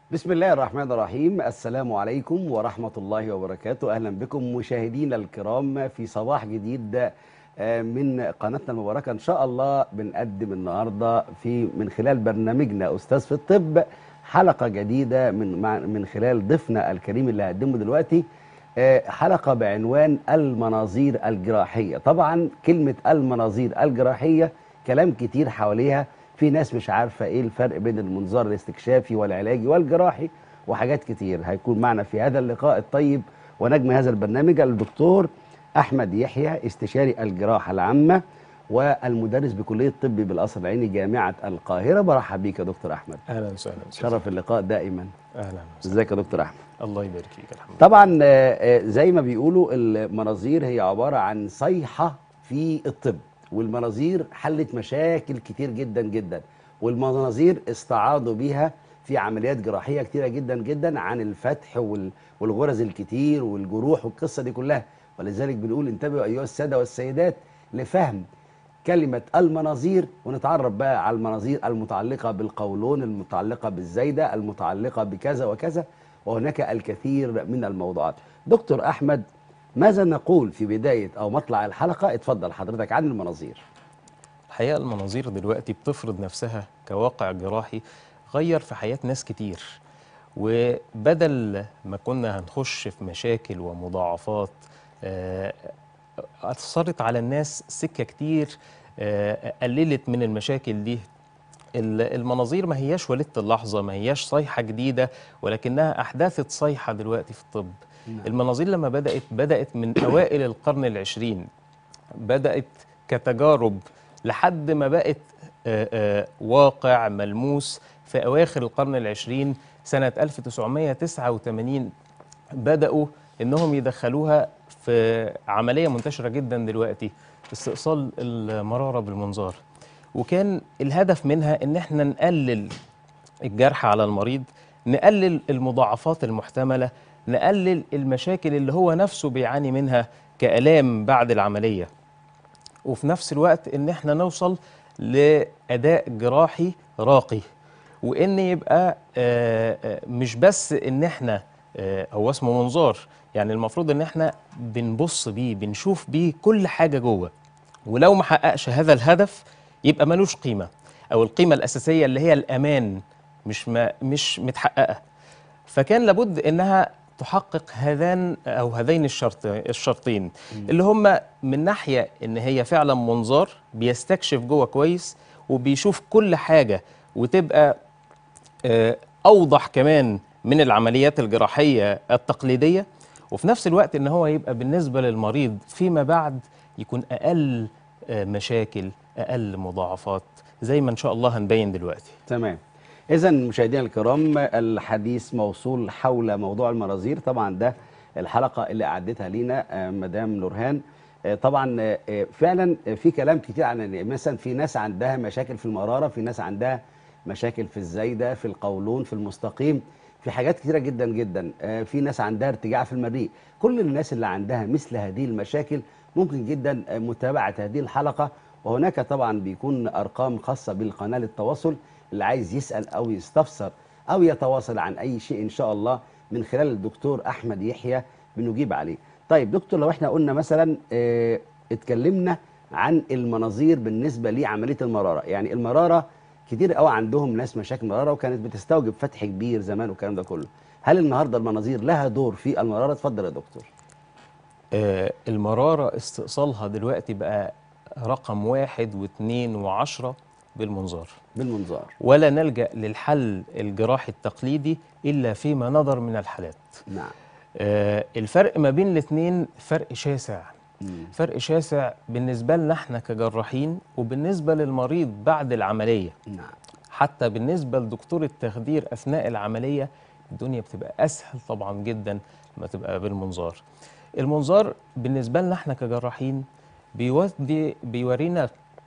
بسم الله الرحمن الرحيم السلام عليكم ورحمة الله وبركاته أهلا بكم مشاهدينا الكرام في صباح جديد آه، من قناتنا المباركة إن شاء الله بنقدم النهاردة في من خلال برنامجنا أستاذ في الطب حلقة جديدة من مع- من خلال ضيفنا الكريم اللي هقدمه دلوقتي آه، حلقة بعنوان المناظير الجراحية طبعا كلمة المناظير الجراحية كلام كتير حواليها في ناس مش عارفة ايه الفرق بين المنظار الاستكشافي والعلاجي والجراحي وحاجات كتير هيكون معنا في هذا اللقاء الطيب ونجم هذا البرنامج الدكتور احمد يحيى استشاري الجراحة العامة والمدرس بكلية الطب بالقصر العيني جامعة القاهرة برحب بيك يا دكتور احمد اهلا وسهلا شرف اللقاء دائما اهلا وسهلا ازيك يا دكتور احمد الله يبارك فيك الحمد لله طبعا آه، آه، زي ما بيقولوا المناظير هي عبارة عن صيحة في الطب والمناظير حلت مشاكل كتير جدا جدا والمناظير استعاضوا بيها في عمليات جراحية كتيرة جدا جدا عن الفتح وال- والغرز الكتير والجروح والقصة دي كلها ولذلك بنقول انتبهوا أيها السادة والسيدات لفهم كلمة المناظير ونتعرف بقى على المناظير المتعلقة بالقولون المتعلقة بالزايدة المتعلقة بكذا وكذا وهناك الكثير من الموضوعات دكتور أحمد ماذا نقول في بداية أو مطلع الحلقة اتفضل حضرتك عن المناظير الحقيقه المناظير دلوقتي بتفرض نفسها كواقع جراحي غير في حياه ناس كتير وبدل ما كنا هنخش في مشاكل ومضاعفات آه، اثرت على الناس سكه كتير آه، قللت من المشاكل دي ال- المناظير ما هياش ولدت اللحظه ما هياش صيحه جديده ولكنها احداثت صيحه دلوقتي في الطب المناظير لما بدات بدات من اوائل القرن العشرين بدات كتجارب لحد ما بقت آه، آه، واقع ملموس في اواخر القرن العشرين سنه 1989 بداوا انهم يدخلوها في عمليه منتشره جدا دلوقتي استئصال المراره بالمنظار وكان الهدف منها ان احنا نقلل الجرح على المريض نقلل المضاعفات المحتمله نقلل المشاكل اللي هو نفسه بيعاني منها كالام بعد العمليه وفي نفس الوقت ان احنا نوصل لاداء جراحي راقي وان يبقى آه، آه، مش بس ان احنا آه، هو اسمه منظار يعني المفروض ان احنا بنبص بيه بنشوف بيه كل حاجه جوه ولو ما حققش هذا الهدف يبقى ملوش قيمه او القيمه الاساسيه اللي هي الامان مش ما مش متحققه فكان لابد انها تحقق هذان او هذين الشرط الشرطين اللي هم من ناحيه ان هي فعلا منظار بيستكشف جوه كويس وبيشوف كل حاجه وتبقى آه، اوضح كمان من العمليات الجراحيه التقليديه وفي نفس الوقت ان هو يبقى بالنسبه للمريض فيما بعد يكون اقل آه، مشاكل اقل مضاعفات زي ما ان شاء الله هنبين دلوقتي تمام إذا مشاهدينا الكرام الحديث موصول حول موضوع المناظير طبعا ده الحلقة اللي أعدتها لينا آه، مدام نورهان آه، طبعا آه، آه، فعلا آه، في كلام كتير عن إن مثلا في ناس عندها مشاكل في المرارة في ناس عندها مشاكل في الزايدة في القولون في المستقيم في حاجات كتيرة جدا جدا آه، في ناس عندها ارتجاع في المريء كل الناس اللي عندها مثل هذه المشاكل ممكن جدا آه، متابعة هذه الحلقة وهناك طبعا بيكون أرقام خاصة بالقناة للتواصل اللي عايز يسأل أو يستفسر أو يتواصل عن أي شيء إن شاء الله من خلال الدكتور أحمد يحيى بنجيب عليه طيب دكتور لو احنا قلنا مثلا اه اتكلمنا عن المناظير بالنسبة لعملية المرارة يعني المرارة كتير قوي عندهم ناس مشاكل مرارة وكانت بتستوجب فتح كبير زمان والكلام ده كله هل النهاردة المناظير لها دور في المرارة اتفضل يا دكتور آه، المرارة استئصالها دلوقتي بقى رقم واحد واثنين وعشرة بالمنظار بالمنظار ولا نلجأ للحل الجراحي التقليدي إلا فيما نظر من الحالات نعم آه، الفرق ما بين الاثنين فرق شاسع مم. فرق شاسع بالنسبة لنا احنا كجراحين وبالنسبة للمريض بعد العملية نعم حتى بالنسبة لدكتور التخدير أثناء العملية الدنيا بتبقى أسهل طبعا جدا لما تبقى بالمنظار المنظار بالنسبة لنا احنا كجراحين بيودي بيورينا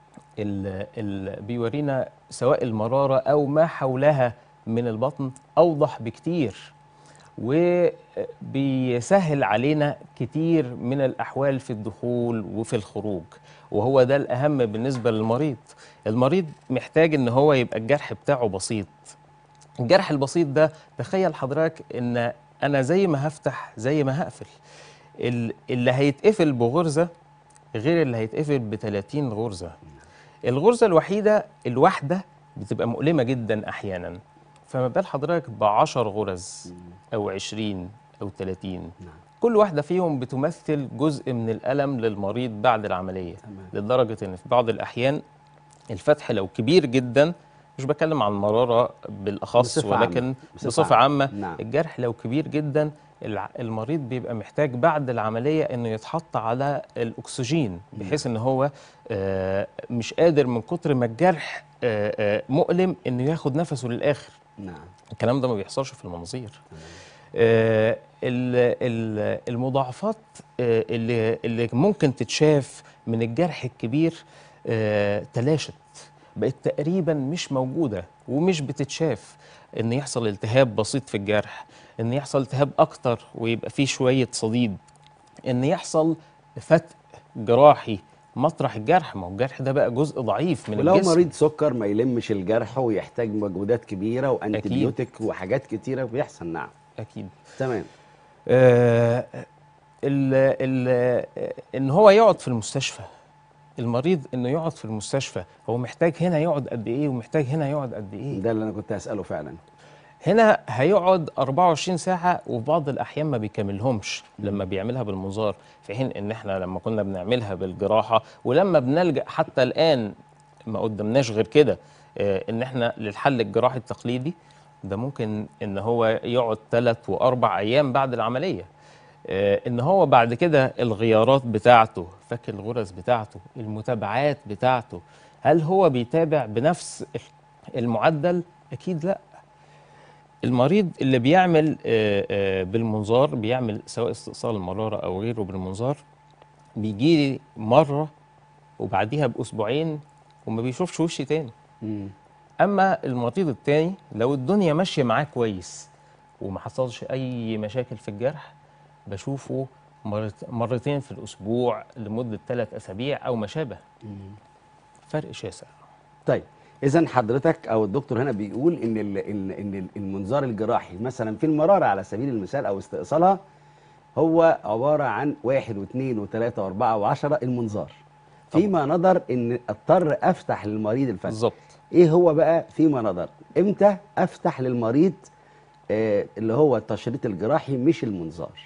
ال ال بيورينا سواء المرارة أو ما حولها من البطن أوضح بكتير وبيسهل علينا كتير من الأحوال في الدخول وفي الخروج وهو ده الأهم بالنسبة للمريض المريض محتاج إن هو يبقى الجرح بتاعه بسيط الجرح البسيط ده تخيل حضرتك ان انا زي ما هفتح زي ما هقفل ال- اللي هيتقفل بغرزه غير اللي هيتقفل ب 30 غرزه الغرزه الوحيده الواحده بتبقى مؤلمه جدا احيانا فما بال حضرتك ب 10 غرز او 20 او 30 نعم. كل واحده فيهم بتمثل جزء من الالم للمريض بعد العمليه تمام. لدرجه ان في بعض الاحيان الفتح لو كبير جدا مش بتكلم عن المراره بالاخص بصفة عامة. ولكن بصفة بصفه عامه نعم. الجرح لو كبير جدا الع- المريض بيبقى محتاج بعد العمليه انه يتحط على الاكسجين بحيث ان هو آه، مش قادر من كتر ما الجرح آه، آه، مؤلم انه ياخد نفسه للاخر نعم الكلام ده ما بيحصلش في المناظير آه، ال- ال- المضاعفات آه، اللي اللي ممكن تتشاف من الجرح الكبير آه، تلاشت بقت تقريبا مش موجوده ومش بتتشاف ان يحصل التهاب بسيط في الجرح ان يحصل التهاب اكتر ويبقى فيه شويه صديد ان يحصل فتق جراحي مطرح الجرح ما هو الجرح ده بقى جزء ضعيف من ولو الجسم مريض سكر ما يلمش الجرح ويحتاج مجهودات كبيره وانتبيوتيك وحاجات كتيره بيحصل نعم اكيد تمام آه، ال ال ان هو يقعد في المستشفى المريض انه يقعد في المستشفى هو محتاج هنا يقعد قد ايه ومحتاج هنا يقعد قد ايه ده اللي انا كنت هساله فعلا هنا هيقعد 24 ساعة وفي بعض الأحيان ما بيكملهمش لما بيعملها بالمنظار في حين إن إحنا لما كنا بنعملها بالجراحة ولما بنلجأ حتى الآن ما قدمناش غير كده آه، إن إحنا للحل الجراحي التقليدي ده ممكن إن هو يقعد ثلاث وأربع أيام بعد العملية آه، إن هو بعد كده الغيارات بتاعته فك الغرز بتاعته المتابعات بتاعته هل هو بيتابع بنفس المعدل؟ أكيد لأ المريض اللي بيعمل آه، آه، بالمنظار بيعمل سواء استئصال المرارة أو غيره بالمنظار بيجي لي مرة وبعديها بأسبوعين وما بيشوفش وشي تاني مم. أما المريض التاني لو الدنيا ماشية معاه كويس وما حصلش أي مشاكل في الجرح بشوفه مرت- مرتين في الأسبوع لمدة ثلاث أسابيع أو ما شابه فرق شاسع طيب اذا حضرتك او الدكتور هنا بيقول ان ال ان ان المنظار الجراحي مثلا في المراره على سبيل المثال او استئصالها هو عباره عن واحد واثنين وثلاثه واربعه وعشره المنظار فيما نظر ان اضطر افتح للمريض الفتح بالظبط ايه هو بقى فيما نظر امتى افتح للمريض آه اللي هو التشريط الجراحي مش المنظار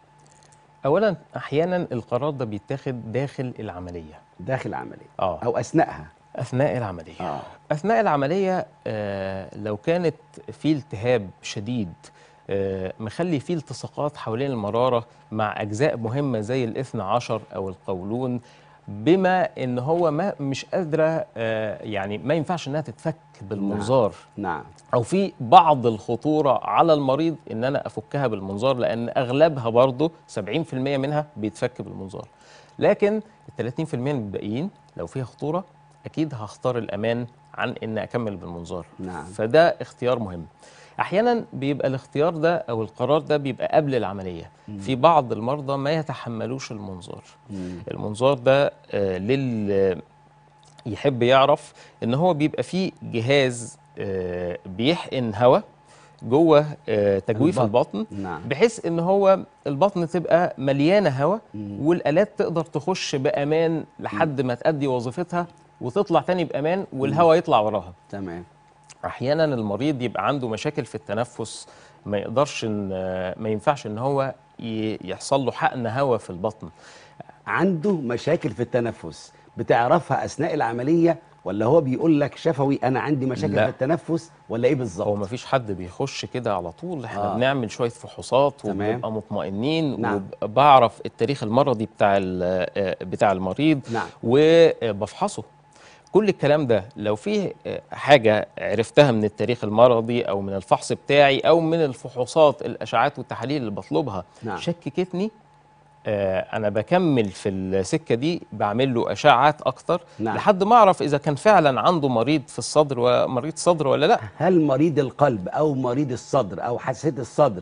أولا أحيانا القرار ده بيتاخد داخل العملية داخل عمليه آه. او اثناءها أثناء العملية آه. أثناء العملية آه لو كانت في التهاب شديد آه مخلي فيه التصاقات حوالين المرارة مع أجزاء مهمة زي الاثنى عشر أو القولون بما إن هو ما مش قادرة آه يعني ما ينفعش إنها تتفك بالمنظار نعم او في بعض الخطوره على المريض ان انا افكها بالمنظار لان اغلبها برضه 70% منها بيتفك بالمنظار لكن ال 30% الباقيين لو فيها خطوره اكيد هختار الامان عن ان اكمل بالمنظار نعم. فده اختيار مهم احيانا بيبقى الاختيار ده او القرار ده بيبقى قبل العمليه في بعض المرضى ما يتحملوش المنظار مم. المنظار ده آه، لل يحب يعرف ان هو بيبقى فيه جهاز آه، بيحقن هواء جوه آه، تجويف البطن. البطن نعم. بحيث ان هو البطن تبقى مليانه هواء والالات تقدر تخش بامان لحد ما تأدي وظيفتها وتطلع تاني بامان والهواء يطلع وراها تمام احيانا المريض يبقى عنده مشاكل في التنفس ما يقدرش ان ما ينفعش ان هو ي- يحصل له حقن هواء في البطن عنده مشاكل في التنفس بتعرفها اثناء العمليه ولا هو بيقول لك شفوي انا عندي مشاكل لا. في التنفس ولا ايه هو بالظبط ما فيش حد بيخش كده على طول احنا آه. آه. بنعمل شويه فحوصات تمام. وبنبقى مطمئنين نعم. وبعرف التاريخ المرضي بتاع ال- آه، بتاع المريض نعم. وبفحصه كل الكلام ده لو فيه آه، حاجه عرفتها من التاريخ المرضي او من الفحص بتاعي او من الفحوصات الاشعاعات والتحاليل اللي بطلبها نعم. شككتني آه، انا بكمل في السكه دي بعمل له اشعات اكتر نعم. لحد ما اعرف اذا كان فعلا عنده مريض في الصدر ومريض صدر ولا لا هل مريض القلب او مريض الصدر او حساسيه الصدر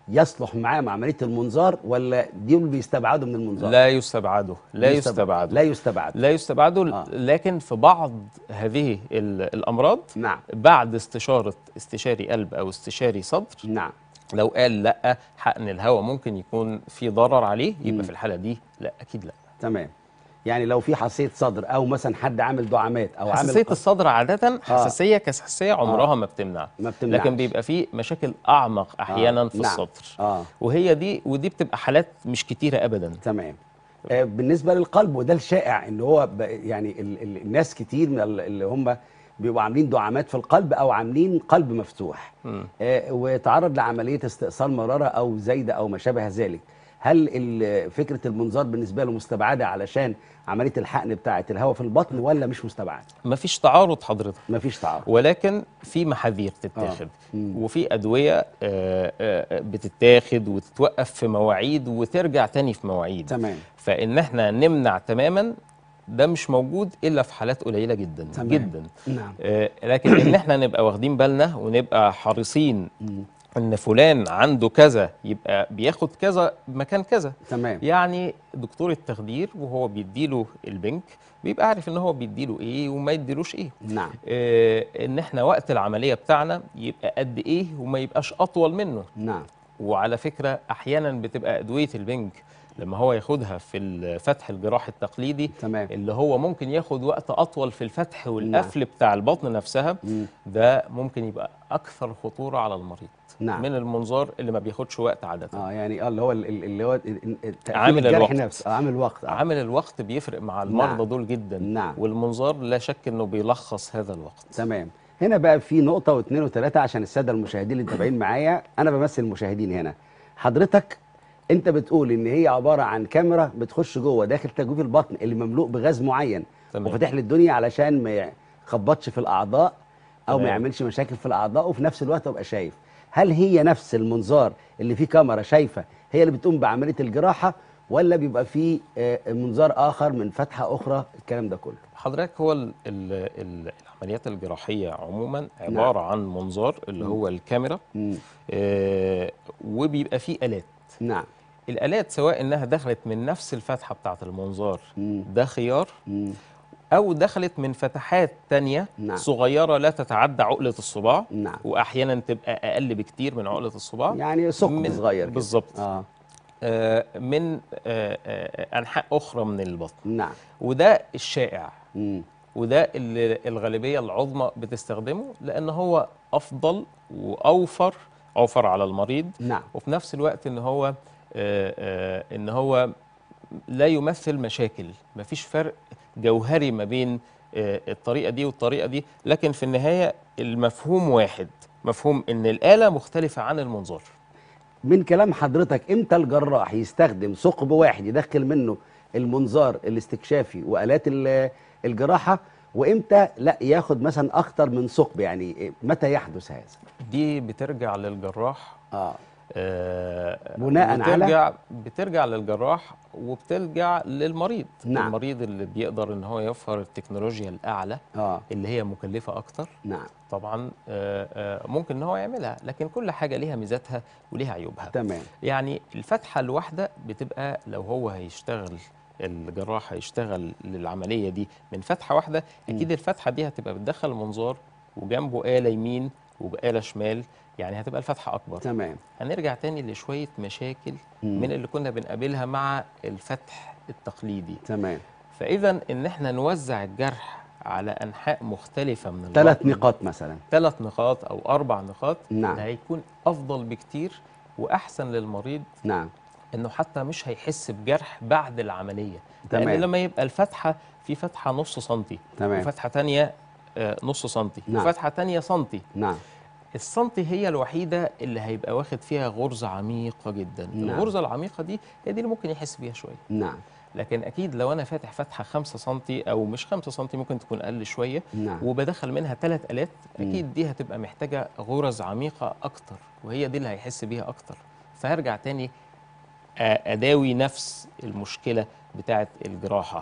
يصلح معاه مع عمليه المنظار ولا دول بيستبعدوا من المنظار لا يستبعده لا يستبعد- يستبعده لا يستبعد لا يستبعده آه. لكن في بعض هذه ال- الامراض نعم بعد استشاره استشاري قلب او استشاري صدر نعم لو قال لا حقن الهواء ممكن يكون في ضرر عليه مم. يبقى في الحاله دي لا اكيد لا تمام يعني لو في حساسيه صدر او مثلا حد عامل دعامات او عامل حساسيه قص- الصدر عاده حساسيه كحساسيه عمرها ما بتمنع ما بتمنعش لكن بيبقى في مشاكل اعمق احيانا آه، في نعم. الصدر اه وهي دي ودي بتبقى حالات مش كتيره ابدا تمام آه بالنسبه للقلب وده الشائع ان هو ب- يعني ال ال الناس كتير من ال- اللي هم بيبقوا عاملين دعامات في القلب او عاملين قلب مفتوح مم. آه وتعرض لعمليه استئصال مراره او زايده او ما شابه ذلك هل ال- فكره المنظار بالنسبه له مستبعده علشان عمليه الحقن بتاعه الهواء في البطن ولا مش مستبعد مفيش تعارض حضرتك مفيش تعارض ولكن في محاذير تتاخد مم. وفي ادويه آه، آه، بتتاخد وتتوقف في مواعيد وترجع تاني في مواعيد تمام فان احنا نمنع تماما ده مش موجود الا في حالات قليله جدا تمام. جدا نعم آه، لكن ان احنا نبقى واخدين بالنا ونبقى حريصين مم. ان فلان عنده كذا يبقى بياخد كذا مكان كذا تمام يعني دكتور التخدير وهو بيديله البنك بيبقى عارف ان هو بيديله ايه وما يديلوش ايه نعم آه، ان احنا وقت العمليه بتاعنا يبقى قد ايه وما يبقاش اطول منه نعم وعلى فكره احيانا بتبقى ادويه البنج لما هو ياخدها في الفتح الجراحي التقليدي تمام اللي هو ممكن ياخد وقت اطول في الفتح والقفل بتاع البطن نفسها مم. ده ممكن يبقى اكثر خطوره على المريض نعم. من المنظار اللي ما بياخدش وقت عاده اه يعني اه اللي هو ال- ال- اللي هو ال- ال- تأثير عامل الجرح الوقت. نفسه آه، عامل الوقت آه. عامل الوقت بيفرق مع المرضى نعم. دول جدا نعم. والمنظار لا شك انه بيلخص هذا الوقت تمام هنا بقى في نقطة واثنين وثلاثة عشان السادة المشاهدين اللي متابعين معايا أنا بمثل المشاهدين هنا حضرتك أنت بتقول إن هي عبارة عن كاميرا بتخش جوه داخل تجويف البطن اللي مملوء بغاز معين تمام. وفاتح لي الدنيا علشان ما يخبطش في الأعضاء أو ما تمام. يعملش مشاكل في الأعضاء وفي نفس الوقت أبقى شايف هل هي نفس المنظار اللي فيه كاميرا شايفة هي اللي بتقوم بعملية الجراحة ولا بيبقى فيه آه، منظار آخر من فتحة أخرى الكلام ده كله حضرتك هو ال ال ال العمليات الجراحية عموما عبارة عن منظار اللي مم. هو الكاميرا مم. آه وبيبقى فيه آلات نعم الآلات سواء إنها دخلت من نفس الفتحة بتاعة المنظار مم. ده خيار مم. أو دخلت من فتحات تانية نعم. صغيرة لا تتعدى عقلة الصباع نعم وأحيانا تبقى أقل بكتير من عقلة الصباع يعني ثقب من- صغير كده. بالظبط. اه آه من آه آه أنحاء أخرى من البطن نعم وده الشائع مم. وده اللي الغالبيه العظمى بتستخدمه لان هو افضل واوفر اوفر على المريض نعم وفي نفس الوقت ان هو آه، آه، ان هو لا يمثل مشاكل مفيش فرق جوهري ما بين آه، الطريقه دي والطريقه دي لكن في النهايه المفهوم واحد مفهوم ان الاله مختلفه عن المنظار من كلام حضرتك امتى الجراح يستخدم ثقب واحد يدخل منه المنظار الاستكشافي والات ال- الجراحه وامتى لا ياخد مثلا اكتر من ثقب يعني متى يحدث هذا دي بترجع للجراح اه آه، بناء على؟ بترجع بترجع للجراح وبترجع للمريض نعم. المريض اللي بيقدر ان هو يوفر التكنولوجيا الاعلى اه اللي هي مكلفه اكتر نعم طبعا آه، آه، ممكن ان هو يعملها لكن كل حاجه ليها ميزاتها وليها عيوبها تمام يعني الفتحه الواحده بتبقى لو هو هيشتغل الجراح هيشتغل للعمليه دي من فتحه واحده اكيد الفتحه دي هتبقى بتدخل المنظار وجنبه آلة يمين وآلة شمال يعني هتبقى الفتحة أكبر تمام هنرجع تاني لشوية مشاكل مم. من اللي كنا بنقابلها مع الفتح التقليدي تمام فإذا إن إحنا نوزع الجرح على أنحاء مختلفة من ثلاث البطن، نقاط مثلا ثلاث نقاط أو أربع نقاط نعم. ده هيكون أفضل بكتير وأحسن للمريض نعم إنه حتى مش هيحس بجرح بعد العملية تمام. لأن لما يبقى الفتحة في فتحة نص سنتي تمام. وفتحة تانية آه، نص سنتي نعم. وفتحة تانية سنتي نعم السنتي هي الوحيدة اللي هيبقى واخد فيها غرزة عميقة جدا نعم. الغرزة العميقة دي هي دي اللي ممكن يحس بيها شوية نعم لكن أكيد لو أنا فاتح فتحة 5 سنتي أو مش 5 سنتي ممكن تكون أقل شوية نعم وبدخل منها ثلاث آلات مم. أكيد دي هتبقى محتاجة غرز عميقة أكتر وهي دي اللي هيحس بيها أكتر فهرجع تاني آ- أداوي نفس المشكلة بتاعة الجراحة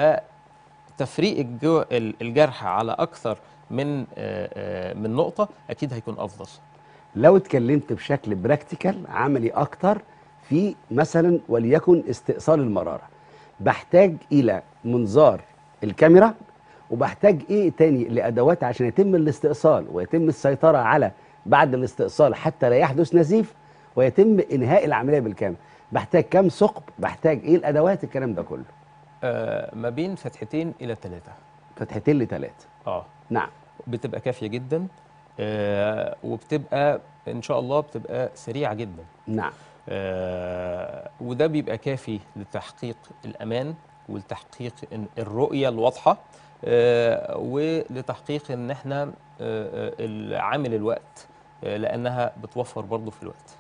فتفريق الجو ال- الجرح على أكثر من آ- آ- من نقطة أكيد هيكون أفضل لو اتكلمت بشكل براكتيكال عملي اكتر في مثلا وليكن استئصال المراره بحتاج الى منظار الكاميرا وبحتاج ايه تاني لادوات عشان يتم الاستئصال ويتم السيطره على بعد الاستئصال حتى لا يحدث نزيف ويتم انهاء العمليه بالكامل بحتاج كم ثقب بحتاج ايه الادوات الكلام ده كله آه ما بين فتحتين الى ثلاثه فتحتين لثلاثه اه نعم بتبقى كافيه جدا آه وبتبقى ان شاء الله بتبقى سريعه جدا نعم آه وده بيبقى كافي لتحقيق الامان ولتحقيق إن- الرؤيه الواضحه آه ولتحقيق ان احنا آه آه، عامل الوقت آه لانها بتوفر برضه في الوقت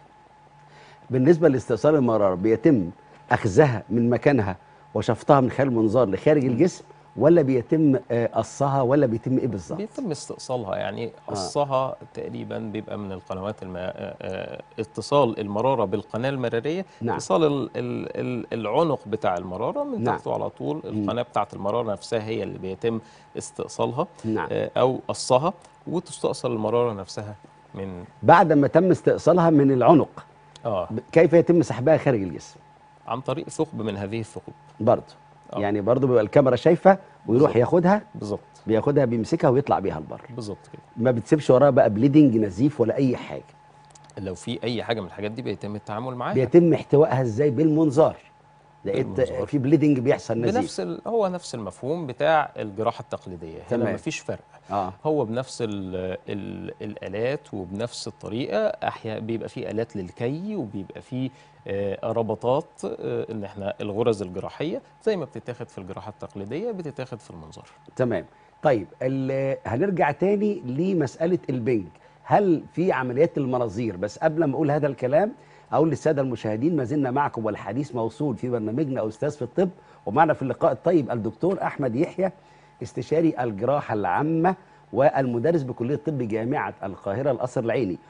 بالنسبه لاستئصال المراره بيتم اخذها من مكانها وشفطها من خلال منظار لخارج الجسم ولا بيتم آه، قصها ولا بيتم ايه بالظبط بيتم استئصالها يعني قصها تقريبا بيبقى من القنوات الم... آه، آه، اتصال المراره بالقناه المراريه نعم. اتصال ال... ال... ال- العنق بتاع المراره من نعم. تحته على طول القناه بتاعه المراره نفسها هي اللي بيتم استئصالها نعم آه، او قصها وتستأصل المراره نفسها من بعد ما تم استئصالها من العنق اه ب- كيف يتم سحبها خارج الجسم عن طريق ثقب من هذه الثقوب برضه آه. يعني برضه بيبقى الكاميرا شايفه ويروح بالظبط. ياخدها بالظبط بياخدها بيمسكها ويطلع بيها البر بالظبط كده ما بتسيبش وراها بقى بليدنج نزيف ولا اي حاجه لو في اي حاجه من الحاجات دي بيتم التعامل معاها بيتم احتوائها ازاي بالمنظار لقيت بالمنظار. في بليدنج بيحصل نزيف بنفس ال... هو نفس المفهوم بتاع الجراحه التقليديه هنا تمام. مفيش فرق اه هو بنفس ال ال الالات وبنفس الطريقه احيانا بيبقى فيه الات للكي وبيبقى فيه آه، ربطات آه، ان احنا الغرز الجراحيه زي ما بتتاخد في الجراحه التقليديه بتتاخد في المنظار تمام طيب ال- هنرجع تاني لمساله البنج هل في عمليات المناظير بس قبل ما اقول هذا الكلام اقول للساده المشاهدين ما زلنا معكم والحديث موصول في برنامجنا استاذ في الطب ومعنا في اللقاء الطيب الدكتور احمد يحيى استشاري الجراحه العامه والمدرس بكليه الطب جامعه القاهره القصر العيني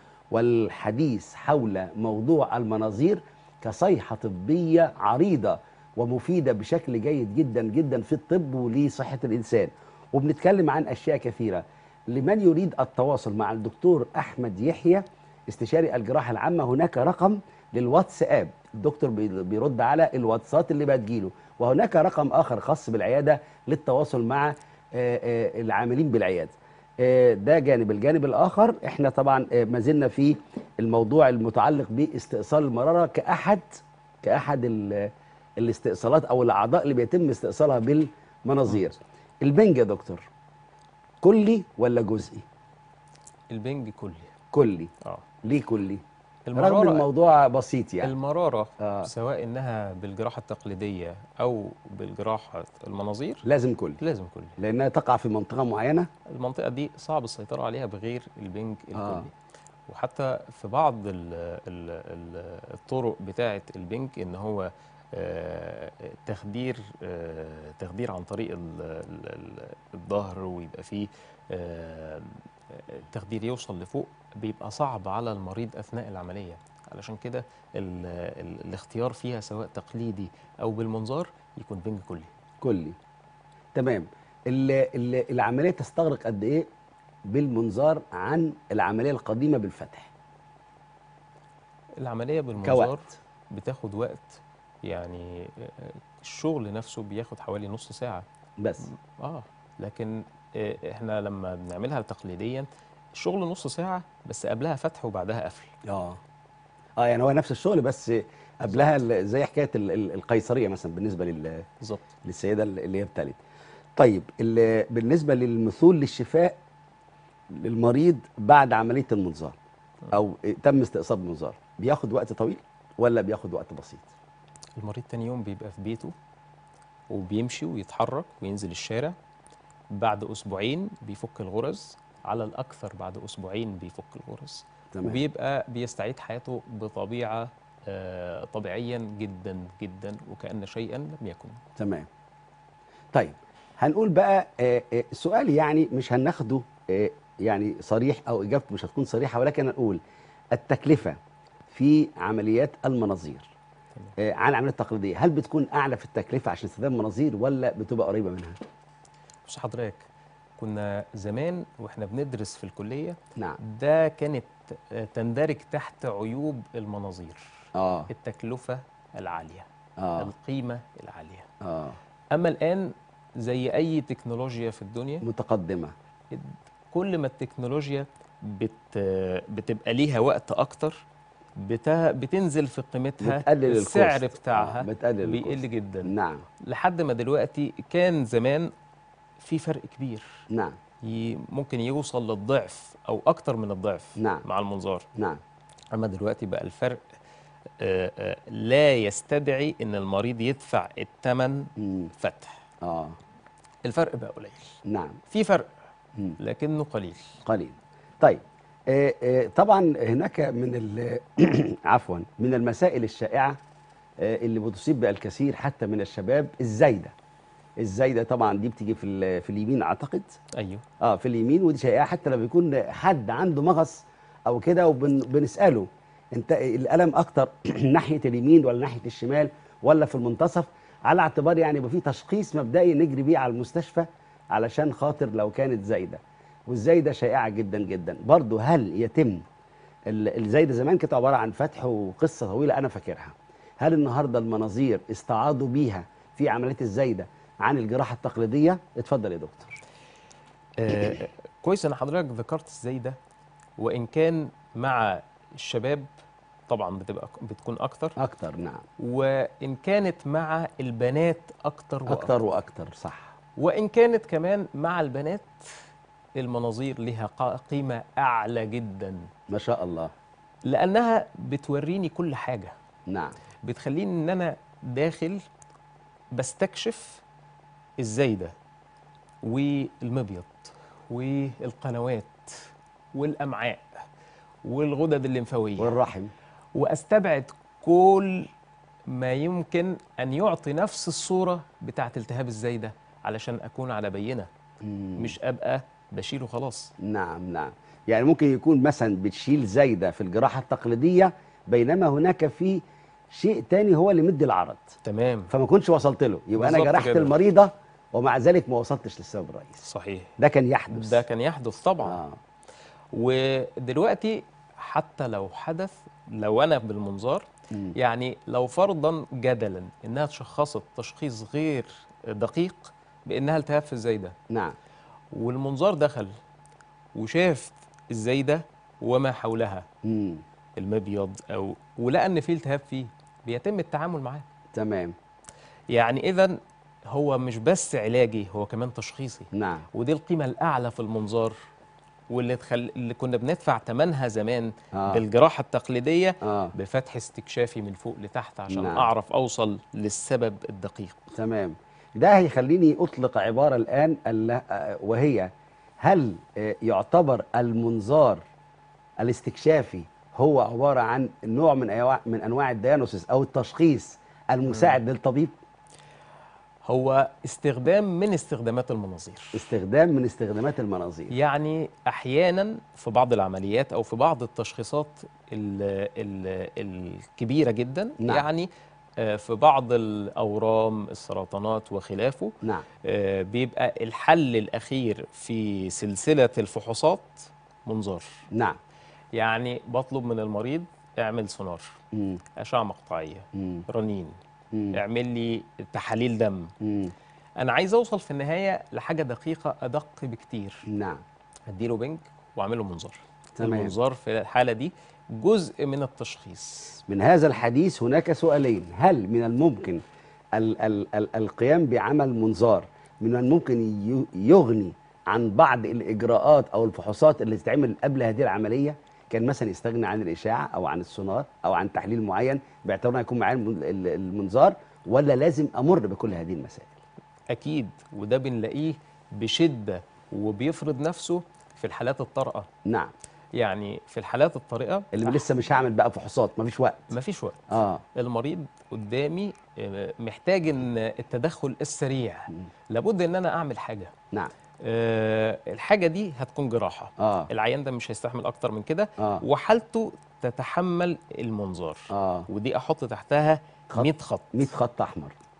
والحديث حول موضوع المناظير كصيحه طبيه عريضه ومفيده بشكل جيد جدا جدا في الطب ولصحه الانسان وبنتكلم عن اشياء كثيره لمن يريد التواصل مع الدكتور احمد يحيى استشاري الجراحه العامه هناك رقم للواتساب الدكتور بي- بيرد على الواتسات اللي بتجيله وهناك رقم اخر خاص بالعياده للتواصل مع آه، آه، العاملين بالعياده آه، ده جانب الجانب الاخر احنا طبعا آه، ما زلنا في الموضوع المتعلق باستئصال المراره كاحد كاحد ال- الاستئصالات او الاعضاء اللي بيتم استئصالها بالمناظير البنج يا دكتور كلي ولا جزئي البنج كلي كلي اه ليه كلي رغم المراره الموضوع بسيط يعني المراره آه. سواء انها بالجراحه التقليديه او بالجراحه المناظير لازم كلي لازم كلي لانها تقع في منطقه معينه المنطقة دي صعب السيطرة عليها بغير البنج الكلي آه. آه. وحتى في بعض ال ال ال الطرق بتاعة البنج إن هو آه، تخدير آه، تخدير عن طريق ال- ال- ال- الظهر ويبقى فيه آه، تخدير يوصل لفوق بيبقى صعب على المريض أثناء العملية علشان كده ال ال الاختيار فيها سواء تقليدي أو بالمنظار يكون بنج كلي كلي تمام ال ال العمليه تستغرق قد ايه بالمنظار عن العمليه القديمه بالفتح العملية بالمنظار كوقت بتاخد وقت يعني آه، الشغل نفسه بياخد حوالي نص ساعة بس اه لكن آه، احنا لما بنعملها تقليديا الشغل نص ساعة بس قبلها فتح وبعدها قفل اه اه يعني هو نفس الشغل بس قبلها ال- زي حكايه ال- ال- القيصريه مثلا بالنسبه لل بالظبط للسيده اللي هي ابتلت طيب ال- بالنسبه للمثول للشفاء للمريض بعد عمليه المنظار او تم استئصال المنظار بياخد وقت طويل ولا بياخد وقت بسيط المريض تاني يوم بيبقى في بيته وبيمشي ويتحرك وينزل الشارع بعد أسبوعين بيفك الغرز على الأكثر بعد أسبوعين بيفك الغرز تمام وبيبقى بيستعيد حياته بطبيعة آه، طبيعيا جدا جدا وكأن شيئا لم يكن تمام طيب هنقول بقى آه، آه، سؤال يعني مش هناخده آه، يعني صريح او اجابته مش هتكون صريحه ولكن هنقول التكلفه في عمليات المناظير آه، عن العمليات التقليديه هل بتكون اعلى في التكلفه عشان استخدام مناظير ولا بتبقى قريبه منها بص حضرتك كنا زمان واحنا بندرس في الكليه نعم ده كانت آه، تندرج تحت عيوب المناظير اه التكلفه العاليه اه القيمه العاليه اه اما الان زي اي تكنولوجيا في الدنيا متقدمه كل ما التكنولوجيا بت بتبقى ليها وقت اكتر بت بتنزل في قيمتها بتقلل السعر الكوست. بتاعها آه، بتقلل بيقل الكوست. جدا نعم لحد ما دلوقتي كان زمان في فرق كبير نعم ي- ممكن يوصل للضعف او اكتر من الضعف نعم. مع المنظار نعم اما دلوقتي بقى الفرق آه، آه، لا يستدعي ان المريض يدفع الثمن مم. فتح اه الفرق بقى قليل نعم في فرق مم. لكنه قليل قليل طيب آه، آه، طبعا هناك من ال- عفوا من المسائل الشائعه آه، اللي بتصيب بها الكثير حتى من الشباب الزايده الزايده طبعا دي بتيجي في ال- في اليمين اعتقد ايوه اه في اليمين ودي شائعه حتى لما بيكون حد عنده مغص او كده وبنساله انت الالم اكتر ناحيه اليمين ولا ناحيه الشمال ولا في المنتصف على اعتبار يعني يبقى في تشخيص مبدئي نجري بيه على المستشفى علشان خاطر لو كانت زايده والزايده شائعه جدا جدا برضه هل يتم ال- الزايده زمان كانت عباره عن فتح وقصه طويله انا فاكرها هل النهارده المناظير استعاضوا بيها في عمليه الزايده عن الجراحه التقليديه اتفضل يا دكتور آه، كويس ان حضرتك ذكرت ازاي ده وان كان مع الشباب طبعا بتبقى بتكون اكتر اكتر نعم وان كانت مع البنات اكتر واكتر اكتر واكتر صح وان كانت كمان مع البنات المناظير لها قا- قيمه اعلى جدا ما شاء الله لانها بتوريني كل حاجه نعم بتخليني ان انا داخل بستكشف الزايده والمبيض والقنوات والامعاء والغدد الليمفاويه والرحم واستبعد كل ما يمكن ان يعطي نفس الصوره بتاعه التهاب الزايده علشان اكون على بينه مم. مش ابقى بشيله خلاص نعم نعم يعني ممكن يكون مثلا بتشيل زايده في الجراحه التقليديه بينما هناك في شيء تاني هو اللي مدي العرض تمام فما كنتش وصلت له يبقى انا بالظبط جرحت كده. المريضه ومع ذلك ما وصلتش للسبب الرئيسي صحيح ده كان يحدث ده كان يحدث طبعا آه. ودلوقتي حتى لو حدث لو انا بالمنظار مم. يعني لو فرضا جدلا انها تشخصت تشخيص غير دقيق بانها التهاب في الزايده نعم والمنظار دخل وشاف الزايده وما حولها مم. المبيض او ولقى ان في التهاب فيه بيتم التعامل معاه تمام يعني اذا هو مش بس علاجي هو كمان تشخيصي نعم ودي القيمه الاعلى في المنظار واللي تخل... اللي كنا بندفع ثمنها زمان آه. بالجراحه التقليديه اه بفتح استكشافي من فوق لتحت عشان نعم. اعرف اوصل للسبب الدقيق تمام ده هيخليني اطلق عباره الان ال- آه، وهي هل آه، يعتبر المنظار الاستكشافي هو عباره عن نوع من أنواع من انواع الديانوسيس او التشخيص المساعد للطبيب هو استخدام من استخدامات المناظير استخدام من استخدامات المناظير يعني احيانا في بعض العمليات او في بعض التشخيصات ال ال الكبيره جدا نعم. يعني آه، في بعض الاورام السرطانات وخلافه نعم آه، بيبقى الحل الاخير في سلسله الفحوصات منظار نعم يعني بطلب من المريض اعمل سونار مم. اشعه مقطعيه مم. رنين مم. اعمل لي تحاليل دم مم. انا عايز اوصل في النهايه لحاجه دقيقه ادق بكتير نعم اديله بنج واعمل له منظار تمام. المنظار في الحاله دي جزء من التشخيص من هذا الحديث هناك سؤالين هل من الممكن ال ال ال القيام بعمل منظار من الممكن ي- يغني عن بعض الإجراءات أو الفحوصات اللي تتعمل قبل هذه العملية كان مثلا يستغني عن الإشاعة أو عن السونار أو عن تحليل معين باعتبار يكون معاه الم- ال- المنظار ولا لازم أمر بكل هذه المسائل اكيد وده بنلاقيه بشده وبيفرض قدامه في الحالات الطارئه نعم يعني في الحالات الطارئه اللي لسه مش هعمل بقى فحوصات مفيش وقت مفيش وقت اه المريض قدامي آه، محتاج ان التدخل السريع لابد ان انا اعمل حاجه نعم آه، الحاجه دي هتكون جراحه اه العيان ده مش هيستحمل اكتر من كده آه. وحالته تتحمل المنظار اه ودي احط تحتها خط. 100 خط 100 خط أحمر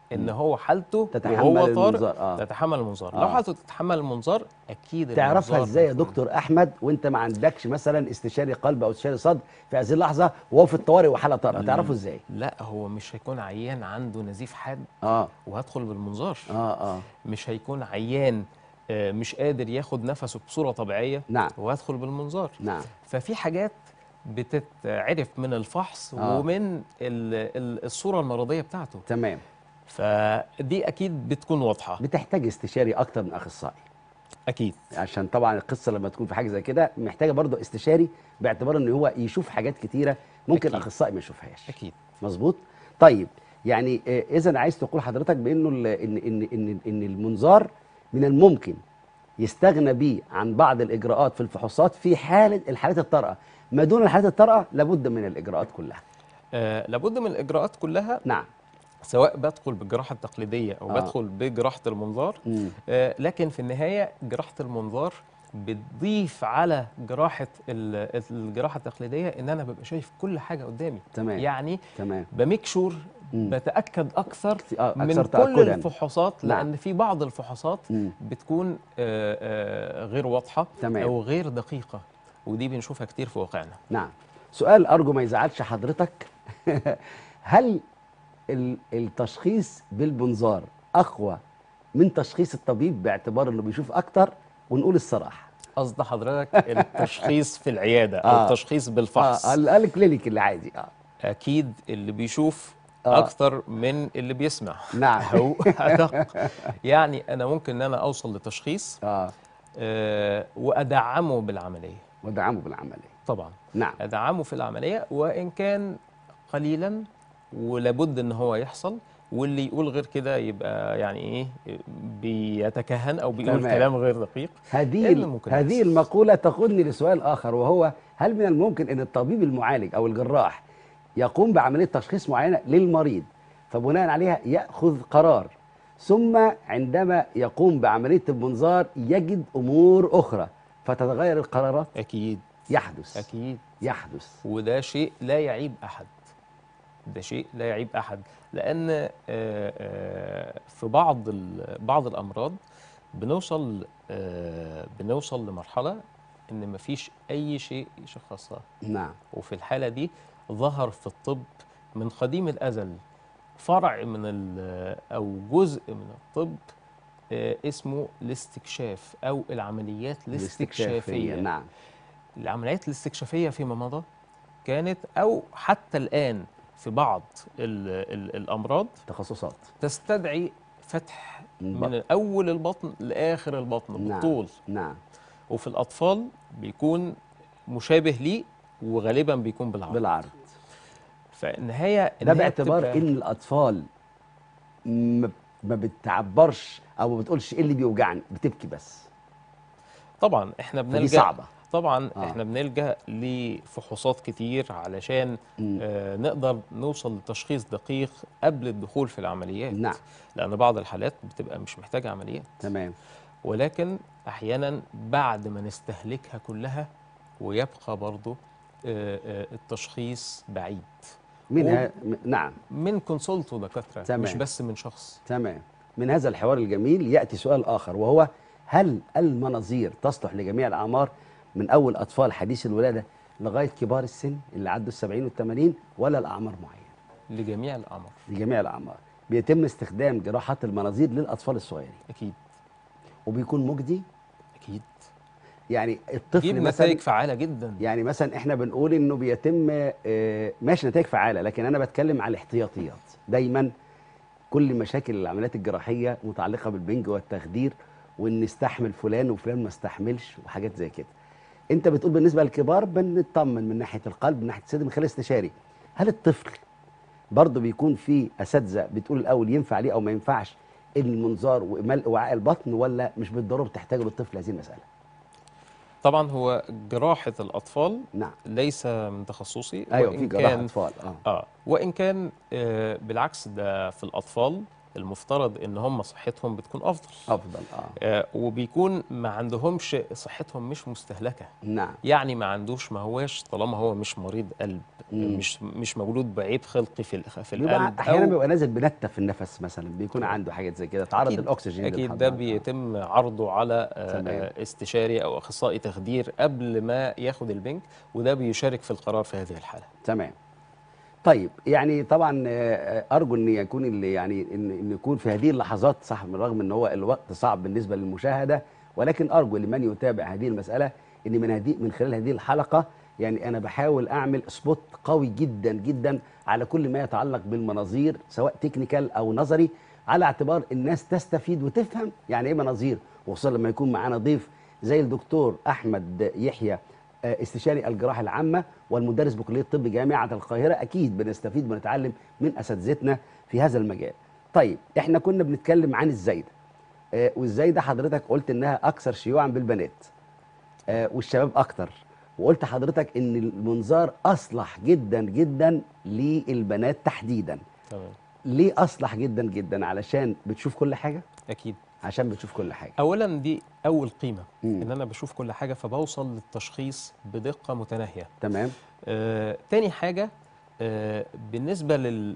ان هو حالته تتحمل وهو المنظار، طارئ آه. تتحمل المنظار آه. لو حالته تتحمل المنظار اكيد تعرفها المنظار ازاي يا هيكون- دكتور احمد وانت ما عندكش مثلا استشاري قلب او استشاري صدر في هذه اللحظه وهو في الطوارئ وحاله طارئه تعرفه ازاي لا هو مش هيكون عيان عنده نزيف حاد اه وهدخل بالمنظار اه اه مش هيكون عيان آه، مش قادر ياخد نفسه بصوره طبيعيه نعم وهدخل بالمنظار نعم ففي حاجات بتتعرف من الفحص آه. ومن ال- ال- الصوره المرضيه بتاعته تمام فدي اكيد بتكون واضحه بتحتاج استشاري اكتر من اخصائي اكيد عشان طبعا القصه لما تكون في حاجه زي كده محتاجه برضه استشاري باعتبار ان هو يشوف حاجات كتيره ممكن أكيد. الاخصائي ما يشوفهاش اكيد مظبوط طيب يعني اذا عايز تقول حضرتك بانه ال- ان ان ان ان المنظار من الممكن يستغنى به عن بعض الاجراءات في الفحوصات في حاله الحالات الطارئه ما دون الحالات الطارئه لابد من الاجراءات كلها آه لابد من الاجراءات كلها نعم سواء بدخل بالجراحه التقليديه او آه. آه. بدخل بجراحه المنظار مم. آه لكن في النهايه جراحه المنظار بتضيف على جراحه ال- الجراحه التقليديه ان انا ببقى شايف كل حاجه قدامي تمام يعني تمام بميك شور مم. بتاكد اكثر آه، من أكثر كل تأكداً. الفحوصات نعم. لان في بعض الفحوصات مم. بتكون آه، آه، غير واضحه تمام. او غير دقيقه ودي بنشوفها كتير في واقعنا نعم سؤال ارجو ما يزعلش حضرتك هل ال- التشخيص بالمنظار اقوى من تشخيص الطبيب باعتبار انه بيشوف اكتر ونقول الصراحه قصد حضرتك التشخيص في العياده او آه. التشخيص بالفحص اه ال- الكلينيك اللي عادي اه اكيد اللي بيشوف آه. اكتر من اللي بيسمع نعم او ادق يعني انا ممكن ان انا اوصل لتشخيص اه آه، وادعمه بالعمليه ودعمه بالعمليه طبعا نعم ادعمه في العمليه وان كان قليلا ولابد ان هو يحصل واللي يقول غير كده يبقى يعني ايه بيتكهن او بيقول تمام. كلام غير دقيق هذه إيه اللي ال- ممكن هذه يحصل؟ المقوله تقودني لسؤال اخر وهو هل من الممكن ان الطبيب المعالج او الجراح يقوم بعمليه تشخيص معينه للمريض فبناء عليها ياخذ قرار ثم عندما يقوم بعمليه المنظار يجد امور اخرى فتتغير القرارات اكيد يحدث اكيد يحدث وده شيء لا يعيب احد ده شيء لا يعيب احد لان آه، آه، في بعض ال- بعض الامراض بنوصل آه، بنوصل لمرحله ان مفيش اي شيء يشخصها نعم وفي الحاله دي ظهر في الطب من قديم الازل فرع من ال- او جزء من الطب آه، اسمه الاستكشاف او العمليات الاستكشافيه نعم العمليات الاستكشافية فيما مضى كانت أو حتى الآن في بعض ال ال الأمراض تخصصات تستدعي فتح الب- من أول البطن لآخر البطن نعم بالطول نعم وفي الأطفال بيكون مشابه ليه وغالبا بيكون بالعرض بالعرض فالنهاية إن ده هي باعتبار بتبقى- ان الاطفال ما ما بتعبرش او ما بتقولش ايه اللي بيوجعني بتبكي بس طبعا احنا فدي بنلجأ صعبه طبعا آه. آه. احنا بنلجأ لفحوصات كتير علشان مم. آه نقدر نوصل لتشخيص دقيق قبل الدخول في العمليات نعم. لأن بعض الحالات بتبقى مش محتاجة عمليات تمام ولكن أحيانا بعد ما نستهلكها كلها ويبقى برضو آه آه التشخيص بعيد من و- ها... م- نعم من كونسلت ودكاترة تمام. مش بس من شخص تمام من هذا الحوار الجميل ياتي سؤال اخر وهو هل المناظير تصلح لجميع الاعمار من اول اطفال حديث الولاده لغايه كبار السن اللي عدوا السبعين والثمانين ولا الاعمار معينه لجميع الأعمار لجميع الاعمار بيتم استخدام جراحات المناظير للاطفال الصغيرين أكيد وبيكون مجدي أكيد يعني الطفل جيب مثلا نتائج فعالة جدا يعني مثلا احنا بنقول انه بيتم آه، ماشي نتائج فعاله لكن انا بتكلم على الاحتياطيات دايما كل مشاكل العمليات الجراحيه متعلقه بالبنج والتخدير وان استحمل فلان وفلان ما استحملش وحاجات زي كده انت بتقول بالنسبه للكبار بنطمن من ناحيه القلب من ناحيه الصدر من خلال استشاري هل الطفل برضه بيكون في اساتذه بتقول الاول ينفع ليه او ما ينفعش المنظار وملء وعاء البطن ولا مش بالضروره تحتاج للطفل هذه المساله طبعا هو جراحة الأطفال نعم ليس من تخصصي ايوه وإن في جراحه كان اطفال اه آه وإن كان آه بالعكس ده في الأطفال المفترض ان هم صحتهم بتكون افضل افضل اه آه، وبيكون ما عندهمش صحتهم مش مستهلكه نعم يعني ما عندوش ما هواش طالما هو مش مريض قلب مم. مش مش مولود بعيب خلقي في الخ- في بيبقى القلب احيانا أو بيبقى نازل بنتة في النفس مثلا بيكون عنده حاجات زي كده تعرض أكيد- الاكسجين اكيد للحضانة. ده آه. بيتم عرضه على آه، تمام. آه، استشاري او اخصائي تخدير قبل ما ياخد البنك وده بيشارك في القرار في هذه الحاله تمام طيب يعني طبعا آه، ارجو ان يكون اللي يعني ان ان يكون في هذه اللحظات صح من رغم ان هو الوقت صعب بالنسبه للمشاهده ولكن ارجو لمن يتابع هذه المساله ان من هذه من خلال هذه الحلقه يعني انا بحاول اعمل سبوت قوي جدا جدا على كل ما يتعلق بالمناظير سواء تكنيكال او نظري على اعتبار الناس تستفيد وتفهم يعني ايه مناظير وخصوصا لما يكون معانا ضيف زي الدكتور احمد يحيى آه، استشاري الجراحه العامه والمدرس بكليه طب جامعه القاهره اكيد بنستفيد ونتعلم من اساتذتنا في هذا المجال. طيب احنا كنا بنتكلم عن الزايده آه، والزايده حضرتك قلت انها اكثر شيوعا بالبنات آه، والشباب اكتر وقلت حضرتك ان المنظار اصلح جدا جدا للبنات تحديدا تمام ليه اصلح جدا جدا علشان بتشوف كل حاجه اكيد عشان بتشوف كل حاجه اولا دي اول قيمه مم. ان انا بشوف كل حاجه فبوصل للتشخيص بدقه متناهيه تمام آه، تاني حاجه آه، بالنسبه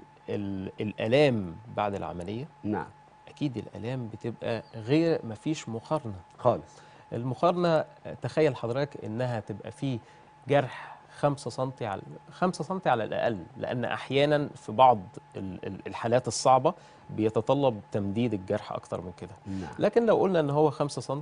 للالام بعد العمليه نعم اكيد الالام بتبقى غير مفيش مقارنه خالص المقارنه آه، تخيل حضرتك انها تبقى في جرح 5 سم على 5 سم على الاقل لان احيانا في بعض ال- ال- الحالات الصعبه بيتطلب تمديد الجرح اكتر من كده نعم لكن لو قلنا ان هو 5 سم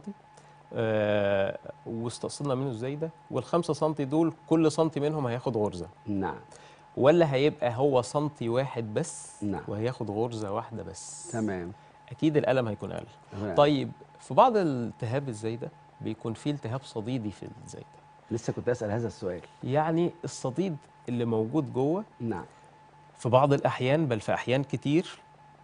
آه واستقصينا منه الزايده وال5 سم دول كل سنتي منهم هياخد غرزه نعم ولا هيبقى هو سنتي واحد بس نعم. وهياخد غرزه واحده بس تمام اكيد الالم هيكون اقل تمام. طيب في بعض الالتهاب الزايده بيكون فيه التهاب صديدي في الزايده لسه كنت اسال هذا السؤال يعني الصديد اللي موجود جوه نعم في بعض الاحيان بل في احيان كتير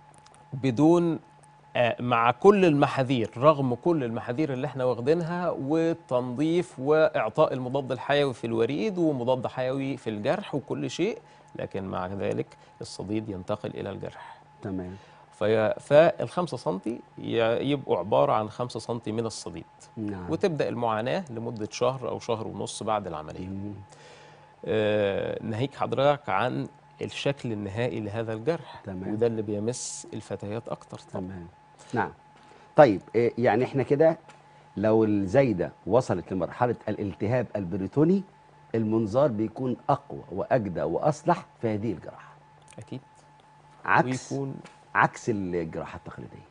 بدون آه، مع كل المحاذير رغم كل المحاذير اللي احنا واخدينها والتنظيف واعطاء المضاد الحيوي في الوريد ومضاد حيوي في الجرح وكل شيء لكن مع ذلك الصديد ينتقل الى الجرح تمام في فالخمسة سنتي ي- يبقوا عبارة عن خمسة سنتي من الصديد نعم وتبدأ المعاناة لمدة شهر أو شهر ونص بعد العملية مم. آه، ناهيك حضرتك عن الشكل النهائي لهذا الجرح تمام. وده اللي بيمس الفتيات أكتر طبعا تمام نعم طيب إيه يعني احنا كده لو الزايده وصلت لمرحله الالتهاب البريتوني المنظار بيكون اقوى واجدى واصلح في هذه الجراحه أكيد عكس ويكون عكس الجراحه التقليديه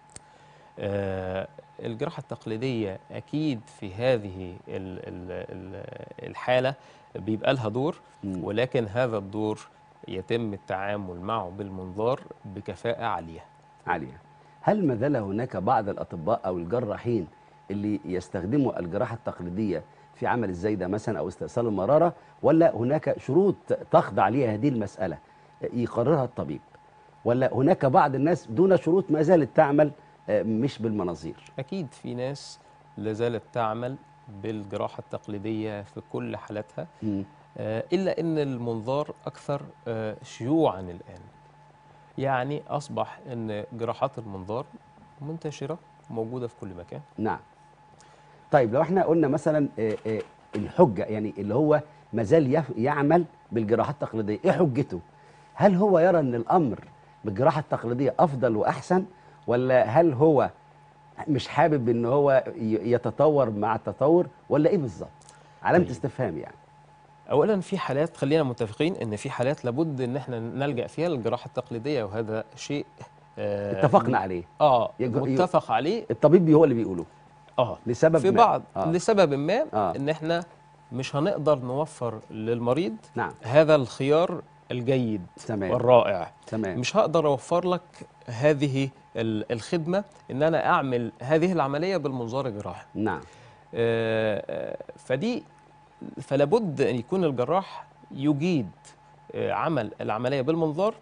آه، الجراحة التقليدية أكيد في هذه ال- ال- ال- الحالة بيبقى لها دور مم. ولكن هذا الدور يتم التعامل معه بالمنظار بكفاءة عالية عاليه هل ما زال هناك بعض الاطباء او الجراحين اللي يستخدموا الجراحه التقليديه في عمل الزايده مثلا او استئصال المراره ولا هناك شروط تخضع ليها هذه المساله يقررها الطبيب ولا هناك بعض الناس دون شروط ما زالت تعمل آه، مش بالمناظير أكيد في ناس لازالت تعمل بالجراحة التقليدية في كل حالاتها مم. آه، إلا أن المنظار أكثر آه، شيوعا الآن يعني أصبح أن جراحات المنظار منتشرة موجودة في كل مكان نعم طيب لو احنا قلنا مثلا آه، آه، الحجه يعني اللي هو ما زال يف- يعمل بالجراحه التقليديه ايه حجته هل هو يرى ان الامر بالجراحه التقليديه افضل واحسن ولا هل هو مش حابب ان هو ي- يتطور مع التطور ولا ايه بالظبط علامه طيب. استفهام يعني اولا في حالات خلينا متفقين ان في حالات لابد ان احنا نلجا فيها للجراحه التقليديه وهذا شيء آه اتفقنا عليه اه يج- يج- متفق عليه الطبيب هو اللي بيقوله اه لسبب في ما. بعض آه. لسبب ما آه. ان احنا مش هنقدر نوفر للمريض نعم هذا الخيار الجيد تمام. والرائع تمام مش هقدر اوفر لك هذه ال- الخدمه ان انا اعمل هذه العمليه بالمنظار الجراحي نعم آه، آه، فدي فلا بد ان يكون الجراح يجيد آه، عمل العمليه بالمنظار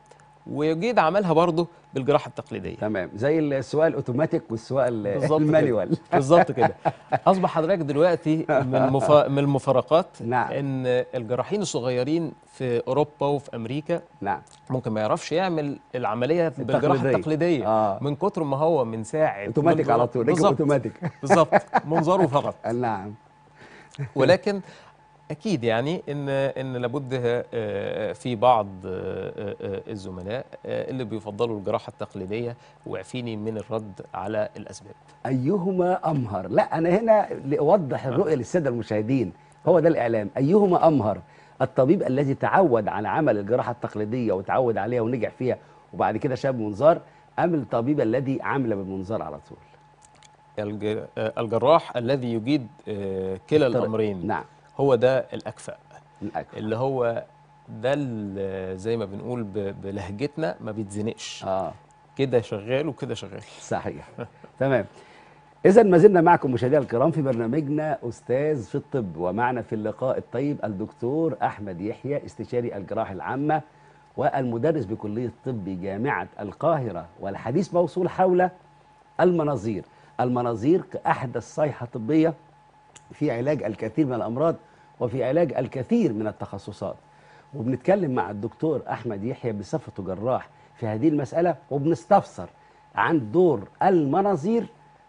ويجيد عملها برضه بالجراحه التقليديه تمام زي السواق الاوتوماتيك والسواق ال- بالظبط كده. المانيوال بالظبط كده اصبح حضرتك دلوقتي من مف... من المفارقات نعم. ان الجراحين الصغيرين في اوروبا وفي امريكا نعم ممكن ما يعرفش يعمل العمليه بالجراحه التقليدية. التقليديه آه. من كتر ما هو من ساعه اوتوماتيك منظر- على طول رجل بالظبط اوتوماتيك بالظبط منظره فقط نعم ولكن اكيد يعني ان ان لابد آه، في بعض آه، آه، الزملاء آه، اللي بيفضلوا الجراحه التقليديه واعفيني من الرد على الاسباب ايهما امهر لا انا هنا لاوضح الرؤيه للساده المشاهدين هو ده الاعلام ايهما امهر الطبيب الذي تعود على عمل الجراحه التقليديه وتعود عليها ونجح فيها وبعد كده شاب منظار ام الطبيب الذي عمل بالمنظار على طول الج- آه، الجراح الذي يجيد آه، كلا طرق. الامرين نعم هو ده الاكفأ الأكل. اللي هو ده ال- زي ما بنقول ب- بلهجتنا ما بيتزنقش اه كده شغال وكده شغال صحيح تمام إذا ما زلنا معكم مشاهدينا الكرام في برنامجنا أستاذ في الطب ومعنا في اللقاء الطيب الدكتور أحمد يحيى استشاري الجراحة العامة والمدرس بكلية الطب جامعة القاهرة والحديث موصول حول المناظير المناظير كأحدث صيحة طبية في علاج الكثير من الأمراض وفي علاج الكثير من التخصصات وبنتكلم مع الدكتور أحمد يحيى بصفته جراح في هذه المسألة وبنستفسر عن دور المناظير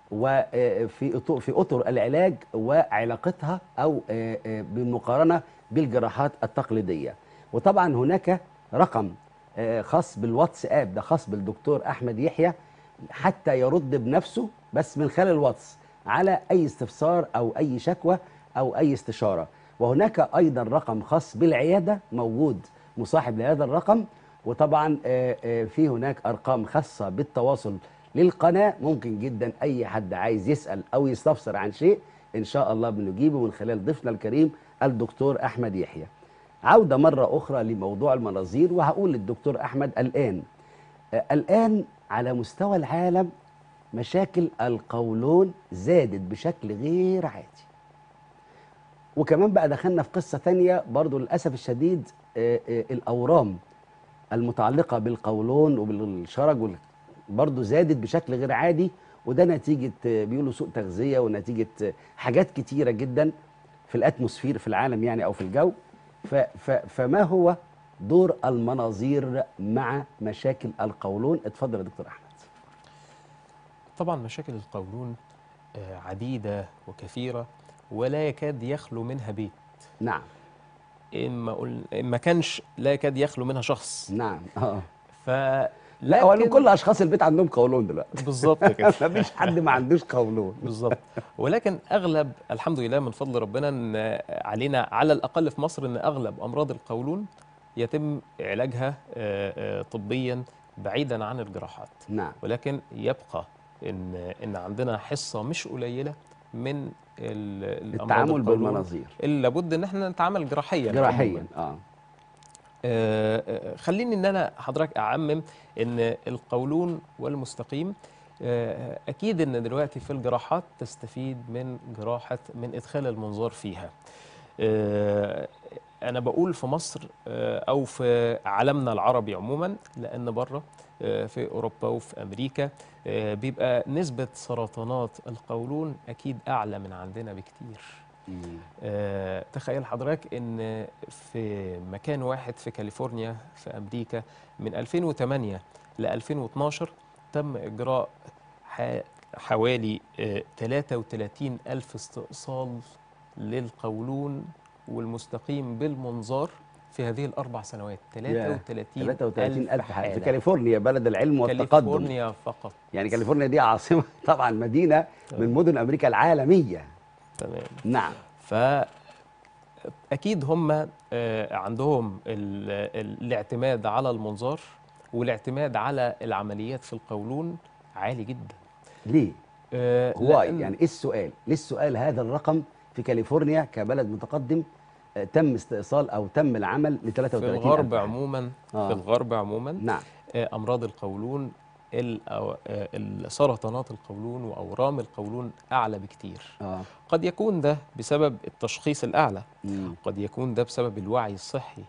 وفي أطر في أطر العلاج وعلاقتها أو آه، آه، بالمقارنة بالجراحات التقليدية وطبعا هناك رقم آه، خاص بالواتساب ده خاص بالدكتور أحمد يحيى حتى يرد بنفسه بس من خلال الواتس على أي استفسار أو أي شكوى أو أي استشارة وهناك أيضا رقم خاص بالعيادة موجود مصاحب لهذا الرقم وطبعا آه، آه، في هناك أرقام خاصة بالتواصل للقناة ممكن جدا أي حد عايز يسأل أو يستفسر عن شيء إن شاء الله بنجيبه من خلال ضيفنا الكريم الدكتور أحمد يحيى عودة مرة أخرى لموضوع المناظير وهقول للدكتور أحمد الآن آه، الآن على مستوى العالم مشاكل القولون زادت بشكل غير عادي وكمان بقى دخلنا في قصة تانية برضو للأسف الشديد آه، آه، الأورام المتعلقة بالقولون وبالشرج وال- برضو زادت بشكل غير عادي وده نتيجة آه، بيقولوا سوء تغذية ونتيجة آه، حاجات كتيرة جدا في الأتموسفير في العالم يعني أو في الجو ف ف فما هو دور المناظير مع مشاكل القولون اتفضل يا دكتور أحمد طبعا مشاكل القولون آه، عديدة وكثيرة ولا يكاد يخلو منها بيت نعم إن ما, قل... إن ما كانش لا يكاد يخلو منها شخص نعم اه ف لا هو لكن- كل اشخاص البيت عندهم قولون دلوقتي بالظبط كده مفيش حد ما عندوش قولون بالظبط ولكن اغلب الحمد لله من فضل ربنا ان علينا على الاقل في مصر ان اغلب امراض القولون يتم علاجها آه، آه، طبيا بعيدا عن الجراحات نعم ولكن يبقى ان ان عندنا حصه مش قليله من ال- الأمراض التعامل القولون بالمناظير اللي لابد ان احنا نتعامل جراحيا جراحيا عموماً. اه آه، آه، خليني ان انا حضرتك اعمم ان القولون والمستقيم آه، اكيد ان دلوقتي في الجراحات تستفيد من جراحه من ادخال المنظار فيها آه، انا بقول في مصر آه، او في عالمنا العربي عموما لان بره آه، في اوروبا وفي امريكا آه، بيبقى نسبه سرطانات القولون اكيد اعلى من عندنا بكتير مم. آه، تخيل حضرتك ان في مكان واحد في كاليفورنيا في امريكا من 2008 ل 2012 تم اجراء ح- حوالي آه، 33 الف استئصال للقولون والمستقيم بالمنظار في هذه الاربع سنوات 33 33 ألف حالة في حالة. كاليفورنيا بلد العلم والتقدم كاليفورنيا فقط يعني كاليفورنيا دي عاصمة طبعا مدينة من مدن أمريكا العالمية تمام نعم ف اكيد هم آه، عندهم ال- ال- الاعتماد على المنظار والاعتماد على العمليات في القولون عالي جدا ليه؟ آه، هو لأن يعني إيه السؤال؟ ليه السؤال هذا الرقم في كاليفورنيا كبلد متقدم آه، تم استئصال أو تم العمل ل في 33 الغرب ألف حالة. عموما آه. في الغرب عموما نعم آه، امراض القولون ال- أو- آه، السرطانات القولون واورام القولون اعلى بكتير اه قد يكون ده بسبب التشخيص الاعلى مم. قد يكون ده بسبب الوعي الصحي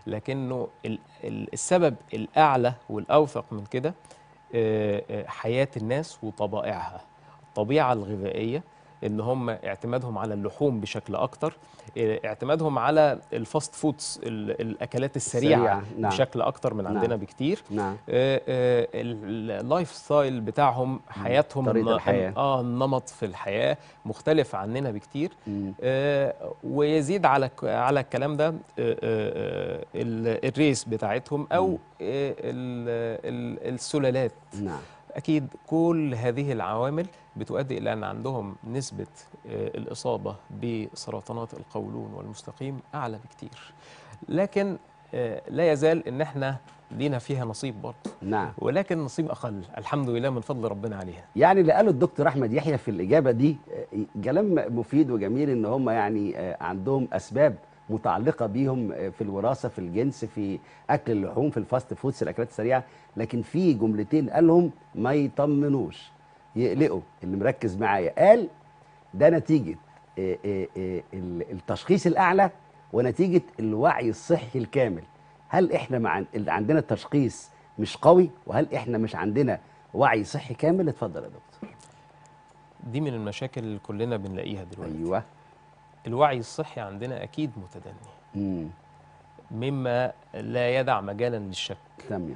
لكنه ال- ال- السبب الاعلى والاوثق من كده آه، آه، حياه الناس وطبائعها الطبيعه الغذائيه ان هم اعتمادهم على اللحوم بشكل اكتر آه، اعتمادهم على الفاست فودز ال- الاكلات السريعه السريعة، نعم. بشكل اكتر من نعم. عندنا بكتير نعم آه، آه، ال- اللايف ستايل بتاعهم حياتهم طريقة ن- الحياة. اه النمط في الحياه مختلف عننا بكتير مم. آه، ويزيد على ك- على الكلام ده آه، آه، آه، ال- الريس بتاعتهم او مم. آه، ال- ال- السلالات نعم اكيد كل هذه العوامل بتؤدي الى ان عندهم نسبه آه، الاصابه بسرطانات القولون والمستقيم اعلى بكتير لكن آه، لا يزال ان احنا لينا فيها نصيب برضه نعم ولكن نصيب اقل الحمد لله من فضل ربنا عليها يعني اللي قاله الدكتور احمد يحيى في الاجابه دي آه، كلام مفيد وجميل ان هم يعني آه، عندهم اسباب متعلقه بيهم آه، في الوراثه في الجنس في اكل اللحوم في الفاست فودز الاكلات السريعه لكن في جملتين قالهم ما يطمنوش يقلقوا اللي مركز معايا قال ده نتيجه آه، آه، آه، ال- التشخيص الاعلى ونتيجه الوعي الصحي الكامل هل احنا مع عندنا التشخيص مش قوي وهل احنا مش عندنا وعي صحي كامل اتفضل يا دكتور دي من المشاكل اللي كلنا بنلاقيها دلوقتي ايوه الوعي الصحي عندنا اكيد متدني امم مما لا يدع مجالا للشك تمام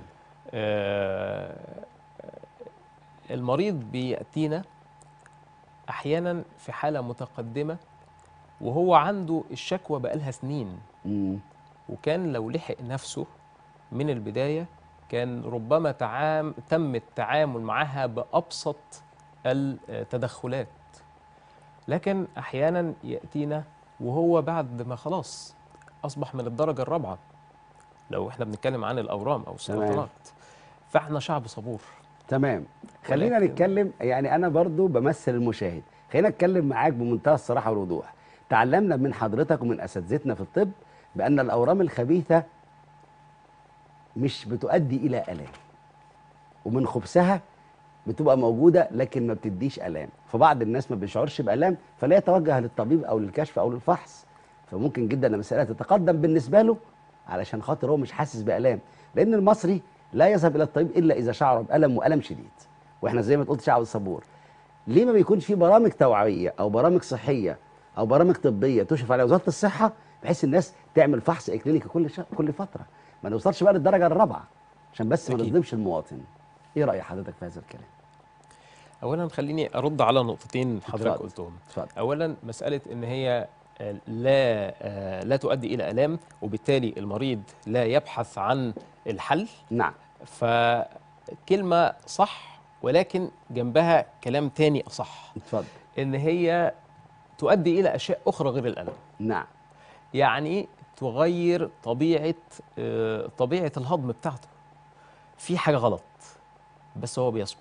آه، المريض بيأتينا أحيانا في حالة متقدمة وهو عنده الشكوى بقالها سنين امم وكان لو لحق نفسه من البداية كان ربما تعام تم التعامل معها بأبسط التدخلات لكن أحيانا يأتينا وهو بعد ما خلاص أصبح من الدرجة الرابعة لو احنا بنتكلم عن الأورام أو السرطانات فاحنا شعب صبور تمام خلينا ولكن- نتكلم يعني انا برضو بمثل المشاهد خلينا اتكلم معاك بمنتهى الصراحه والوضوح تعلمنا من حضرتك ومن اساتذتنا في الطب بان الاورام الخبيثه مش بتؤدي الى الام ومن خبثها بتبقى موجوده لكن ما بتديش الام فبعض الناس ما بيشعرش بالام فلا يتوجه للطبيب او للكشف او للفحص فممكن جدا المساله تتقدم بالنسبه له علشان خاطر هو مش حاسس بالام لان المصري لا يذهب الى الطبيب الا اذا شعر بالم والم شديد واحنا زي ما قلت شعب صبور ليه ما بيكونش في برامج توعويه او برامج صحيه او برامج طبيه تشرف على وزاره الصحه بحيث الناس تعمل فحص اكلينيكي كل شهر كل فتره ما نوصلش بقى للدرجه الرابعه عشان بس ما أكيد. نظلمش المواطن ايه راي حضرتك في هذا الكلام اولا خليني ارد على نقطتين حضرتك اتفضل. قلتهم اتفضل اولا مساله ان هي آه، لا آه، لا تؤدي الى الام وبالتالي المريض لا يبحث عن الحل نعم فكلمه صح ولكن جنبها كلام تاني اصح اتفضل ان هي تؤدي الى اشياء اخرى غير الالم نعم يعني تغير طبيعه آه، طبيعه الهضم بتاعته في حاجه غلط بس هو بيصبر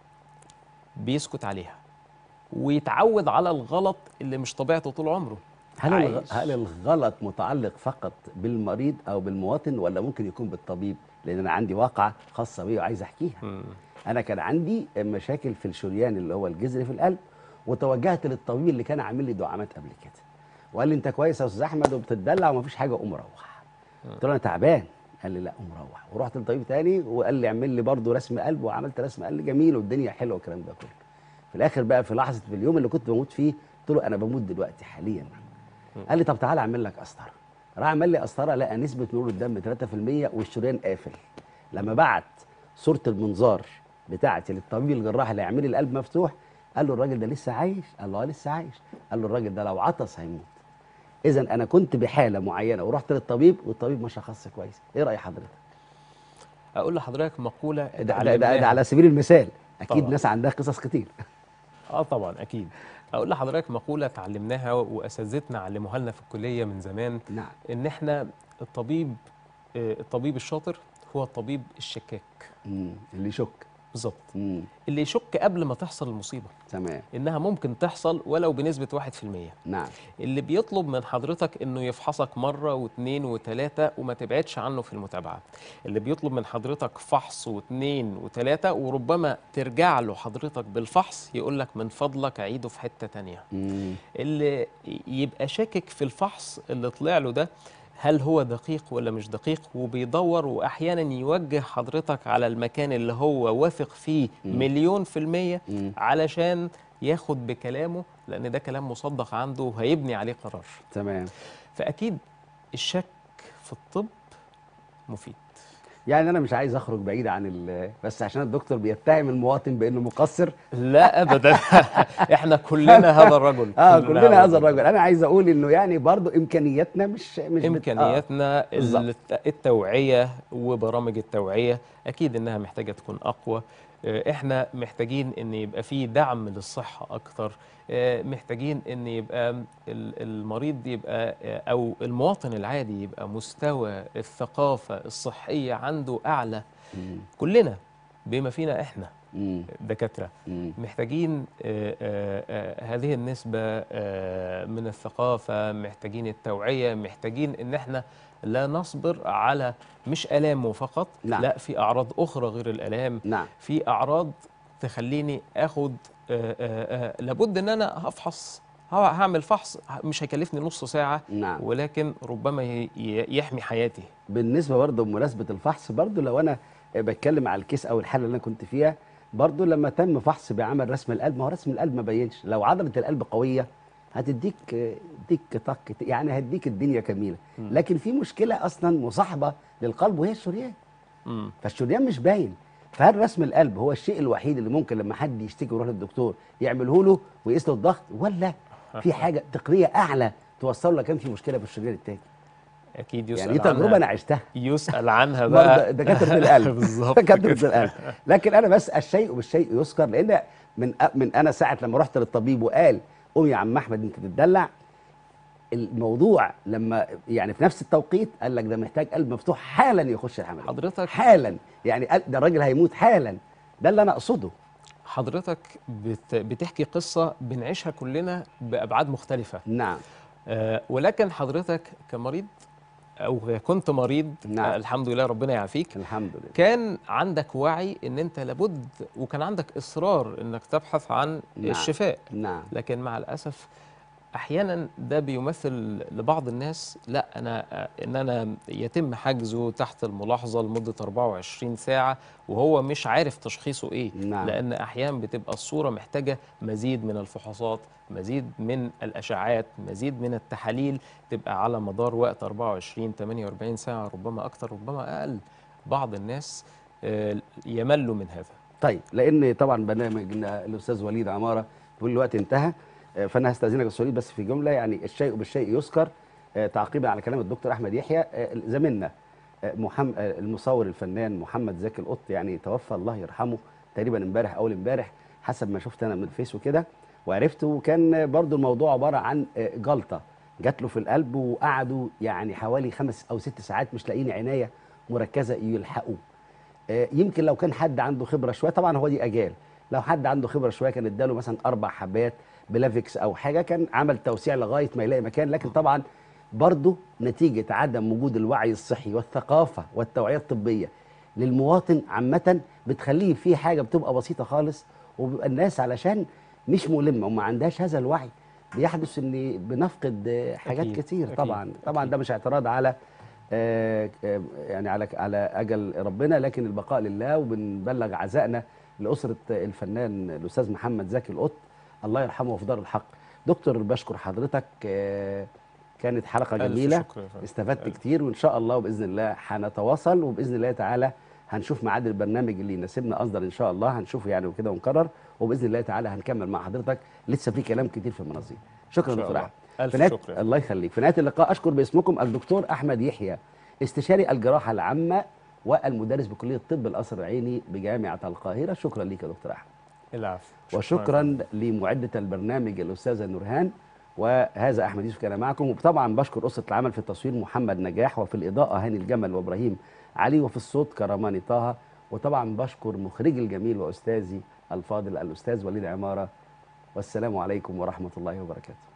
بيسكت عليها ويتعود على الغلط اللي مش طبيعته طول عمره هل الغ... عايش. هل الغلط متعلق فقط بالمريض او بالمواطن ولا ممكن يكون بالطبيب لان انا عندي واقعه خاصه بي وعايز احكيها مم. انا كان عندي مشاكل في الشريان اللي هو الجذر في القلب وتوجهت للطبيب اللي كان عامل لي دعامات قبل كده وقال لي انت كويس يا استاذ احمد وبتدلع ومفيش حاجه قوم روح قلت له انا تعبان قال لي لا قوم روح ورحت لطبيب تاني وقال لي اعمل لي برضه رسم قلب وعملت رسم قلب جميل والدنيا حلوه والكلام ده كله في الاخر بقى في لحظه في اليوم اللي كنت بموت فيه قلت له انا بموت دلوقتي حاليا قال لي طب تعالى اعمل لك قسطره راح عمل لي قسطره لقى نسبه نور الدم 3% والشريان قافل لما بعت صوره المنظار بتاعتي للطبيب الجراح اللي هيعمل لي القلب مفتوح قال له الراجل ده لسه عايش قال له اه لسه عايش قال له الراجل ده لو عطس هيموت اذا انا كنت بحاله معينه ورحت للطبيب والطبيب ما شخص كويس ايه راي حضرتك اقول لحضرتك مقوله ده, ده, ده, ده اتعلمناها. على سبيل المثال اكيد طبعا. ناس عندها قصص كتير اه طبعا اكيد اقول لحضرتك مقوله اتعلمناها واساتذتنا علموها لنا في الكليه من زمان نعم ان احنا الطبيب آه، الطبيب الشاطر هو الطبيب الشكاك مم. اللي يشك بالظبط مم. اللي يشك قبل ما تحصل المصيبه تمام انها ممكن تحصل ولو بنسبه 1% نعم اللي بيطلب من حضرتك انه يفحصك مره واثنين وثلاثه وما تبعدش عنه في المتابعه اللي بيطلب من حضرتك فحص واثنين وثلاثه وربما ترجع له حضرتك بالفحص يقول لك من فضلك عيده في حته تانية مم. اللي يبقى شاكك في الفحص اللي طلع له ده هل هو دقيق ولا مش دقيق وبيدور واحيانا يوجه حضرتك على المكان اللي هو واثق فيه مم. مليون في المية مم. علشان ياخد بكلامه لان ده كلام مصدق عنده وهيبني عليه قرار تمام فاكيد الشك في الطب مفيد يعني انا مش عايز اخرج بعيد عن ال- بس عشان الدكتور بيتهم المواطن بانه مقصر لا ابدا احنا كلنا هذا الرجل اه كلنا هذا الرجل انا عايز اقول انه يعني برضو امكانياتنا مش مش بت- امكانياتنا بالظبط. الت- التوعيه وبرامج التوعيه اكيد انها محتاجه تكون اقوى آه، احنا محتاجين ان يبقى في دعم للصحه اكتر آه، محتاجين ان يبقى ال- المريض يبقى آه، او المواطن العادي يبقى مستوى الثقافه الصحيه عنده اعلى مم. كلنا بما فينا احنا مم. دكاتره مم. محتاجين آه، آه، آه، هذه النسبة آه، من الثقافة محتاجين التوعية محتاجين ان احنا لا نصبر على مش آلام فقط نعم. لا في أعراض أخرى غير الآلام نعم في أعراض تخليني أخد آه، آه، آه، لابد ان انا هفحص ه- هعمل فحص مش هيكلفني نص ساعة نعم ولكن ربما ي- ي- يحمي حياتي بالنسبه برضه بمناسبه الفحص برضه لو انا بتكلم على الكيس او الحاله اللي انا كنت فيها برضه لما تم فحص بعمل رسم القلب ما هو رسم القلب ما بينش لو عضله القلب قويه هتديك ديك طق يعني هديك الدنيا كميله مم. لكن في مشكله اصلا مصاحبه للقلب وهي الشريان مم. فالشريان مش باين فهل رسم القلب هو الشيء الوحيد اللي ممكن لما حد يشتكي ويروح للدكتور يعمله له ويقيس له الضغط ولا في حاجه تقنيه اعلى توصل له كان في مشكله في الشريان التاني أكيد يسأل يعني دي تجربه عنها انا عشتها يسأل عنها برضه بقى دكاتره القلب بالظبط دكاتره كده. القلب لكن انا بس الشيء بالشيء يذكر لان من من انا ساعه لما رحت للطبيب وقال قوم يا عم احمد انت تتدلع الموضوع لما يعني في نفس التوقيت قال لك ده محتاج قلب مفتوح حالا يخش العمليه حضرتك حالا يعني قال- ده الراجل هيموت حالا ده اللي انا اقصده حضرتك بت بتحكي قصة بنعيشها كلنا بأبعاد مختلفة نعم آه ولكن حضرتك كمريض أو كنت مريض نعم. آه الحمد لله ربنا يعافيك الحمد لله كان عندك وعي ان انت لابد وكان عندك اصرار انك تبحث عن نعم. الشفاء نعم لكن مع الاسف احيانا ده بيمثل لبعض الناس لا انا آه، ان انا يتم حجزه تحت الملاحظه لمده 24 ساعه وهو مش عارف تشخيصه ايه نعم. لان احيانا بتبقى الصوره محتاجه مزيد من الفحوصات مزيد من الاشعاعات مزيد من التحاليل تبقى على مدار وقت 24 48 ساعه ربما اكتر ربما اقل بعض الناس آه، يملوا من هذا طيب لان طبعا برنامجنا الاستاذ وليد عماره بيقول الوقت انتهى آه، فانا هستاذنك يا استاذ وليد بس في جمله يعني الشيء بالشيء يذكر آه، تعقيبا على كلام الدكتور احمد يحيى آه، زميلنا آه، محمد المصور الفنان محمد زكي القط يعني توفى الله يرحمه تقريبا امبارح اول امبارح حسب ما شفت انا من الفيس وكده وعرفته وكان برضو الموضوع عباره عن آه، جلطه جات له في القلب وقعدوا يعني حوالي خمس او ست ساعات مش لاقيين عنايه مركزه يلحقوه آه، يمكن لو كان حد عنده خبره شويه طبعا هو دي اجال لو حد عنده خبره شويه كان اداله مثلا اربع حبات بلافكس او حاجه كان عمل توسيع لغايه ما يلاقي مكان لكن طبعا برضه نتيجه عدم وجود الوعي الصحي والثقافه والتوعيه الطبيه للمواطن عامه بتخليه في حاجه بتبقى بسيطه خالص وبيبقى الناس علشان مش ملمه وما عندهاش هذا الوعي بيحدث ان بنفقد آه، حاجات أكيد، كتير أكيد، طبعا طبعا أكيد. ده مش اعتراض على آه، آه، يعني على على اجل ربنا لكن البقاء لله وبنبلغ عزائنا لاسره الفنان الاستاذ محمد زكي القط الله يرحمه في دار الحق دكتور بشكر حضرتك آه، كانت حلقه ألف جميله شكر يا فندم. استفدت ألف. كتير وان شاء الله باذن الله هنتواصل وباذن الله تعالى هنشوف ميعاد البرنامج اللي يناسبنا اصدر ان شاء الله هنشوفه يعني وكده ونكرر وباذن الله تعالى هنكمل مع حضرتك لسه في كلام كتير في المناظير شكرا إن شاء دكتور الله. احمد ألف في نهاية- شكر يا الله يخليك في نهايه اللقاء اشكر باسمكم الدكتور احمد يحيى استشاري الجراحه العامه والمدرس بكليه الطب القصر العيني بجامعه القاهره شكرا ليك يا دكتور احمد العفو وشكرا لمعدة البرنامج الأستاذة نورهان وهذا أحمد يوسف كان معكم وطبعا بشكر أسرة العمل في التصوير محمد نجاح وفي الإضاءة هاني الجمل وإبراهيم علي وفي الصوت كرماني طه وطبعا بشكر مخرجي الجميل وأستاذي الفاضل الأستاذ وليد عمارة والسلام عليكم ورحمة الله وبركاته